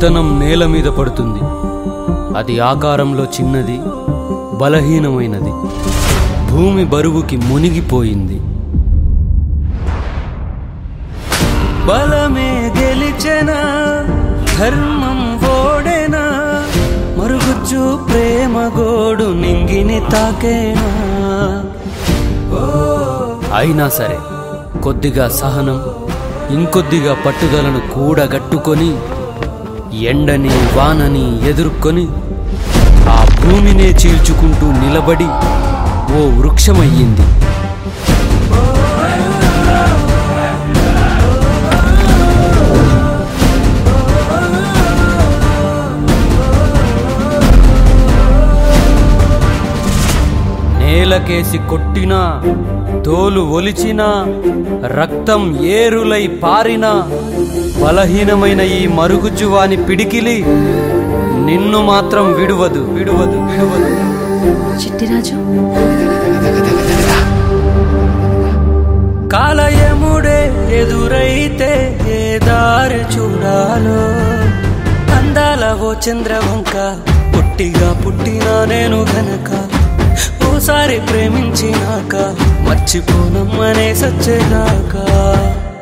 విత్తనం నేల మీద పడుతుంది అది ఆకారంలో చిన్నది బలహీనమైనది భూమి బరువుకి మునిగిపోయింది బలమే గెలిచెనా ధర్మం ఓడెనా మరుగుజ్జు ప్రేమ గోడు నింగిని తాకేనా అయినా సరే కొద్దిగా సహనం ఇంకొద్దిగా పట్టుదలను కూడగట్టుకొని ఎండని వానని ఎదుర్కొని ఆ భూమినే చీల్చుకుంటూ నిలబడి ఓ వృక్షమయ్యింది నేలకేసి కొట్టినా తోలు ఒలిచినా రక్తం ఏరులై పారినా బలహీనమైన ఈ మరుగుజ్జువాని పిడికిలి నిన్ను మాత్రం విడువదు విడువదు విడువదు చిట్టిరాజు కాలయముడే ఎదురైతే ఏ దారి చూడాలో అందాల ఓ చంద్రవంక పుట్టిగా పుట్టినా నేను గనక ఓసారి ప్రేమించినాక మర్చిపోనమ్మనే సచ్చేదాకా